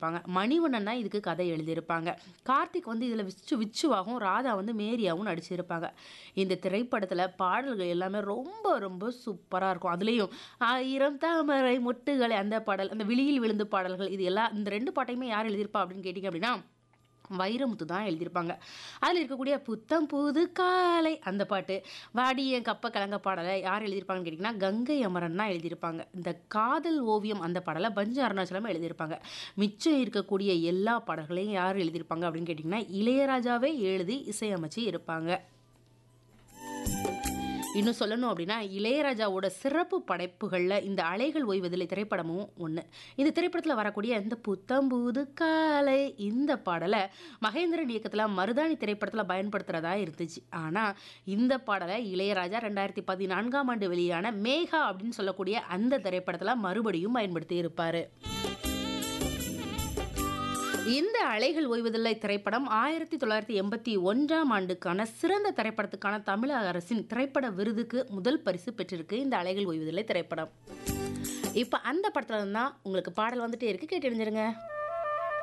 எழுதியிருப்பாங்க மணிவண்ணன் தான் இதுக்கு கதை எழுதியிருப்பாங்க கார்த்திக் வந்து இதில் விச்சு விச்சுவாகவும் ராதா வந்து மேரியாவும் நடிச்சிருப்பாங்க இந்த திரைப்படத்தில் பாடல்கள் எல்லாமே ரொம்ப ரொம்ப சூப்பராக இருக்கும் அதுலேயும் ஆயிரம் தாமரை மொட்டுகளை அந்த பாடல் அந்த விழியில் விழுந்து பாடல்கள் இது எல்லாம் இந்த ரெண்டு பாட்டையுமே யார் எழுதியிருப்பா அப்படின்னு கேட்டிங்க அப்படின்னா வைரமுத்து தான் எழுதியிருப்பாங்க அதில் இருக்கக்கூடிய புத்தம் புது காலை அந்த பாட்டு வாடி என் கப்ப கலங்க பாடலை யார் எழுதியிருப்பாங்கன்னு கேட்டிங்கன்னா கங்கை அமரன் தான் எழுதியிருப்பாங்க இந்த காதல் ஓவியம் அந்த பாடலை பஞ்ச அருணாச்சலம் எழுதியிருப்பாங்க மிச்சம் இருக்கக்கூடிய எல்லா பாடல்களையும் யார் எழுதியிருப்பாங்க அப்படின்னு கேட்டிங்கன்னா இளையராஜாவே எழுதி இசையமைச்சு இருப்பாங்க இன்னும் சொல்லணும் அப்படின்னா இளையராஜாவோட சிறப்பு படைப்புகளில் இந்த அலைகள் ஓய்வதில்லை திரைப்படமும் ஒன்று இந்த திரைப்படத்தில் வரக்கூடிய இந்த புத்தம்பூது காலை இந்த பாடலை மகேந்திரன் இயக்கத்தில் மருதாணி திரைப்படத்தில் பயன்படுத்துகிறதா இருந்துச்சு ஆனால் இந்த பாடலை இளையராஜா ரெண்டாயிரத்தி பதினான்காம் ஆண்டு வெளியான மேகா அப்படின்னு சொல்லக்கூடிய அந்த திரைப்படத்தில் மறுபடியும் பயன்படுத்தி இருப்பார் இந்த அலைகள் ஓய்வதில்லை திரைப்படம் ஆயிரத்தி தொள்ளாயிரத்தி எண்பத்தி ஒன்றாம் ஆண்டுக்கான சிறந்த திரைப்படத்துக்கான தமிழக அரசின் திரைப்பட விருதுக்கு முதல் பரிசு பெற்றிருக்கு இந்த அலைகள் ஓய்வதில்லை திரைப்படம் இப்போ அந்த படத்துல தான் உங்களுக்கு பாடல் வந்துட்டே இருக்கு கேட்டு தெரிஞ்சிருங்க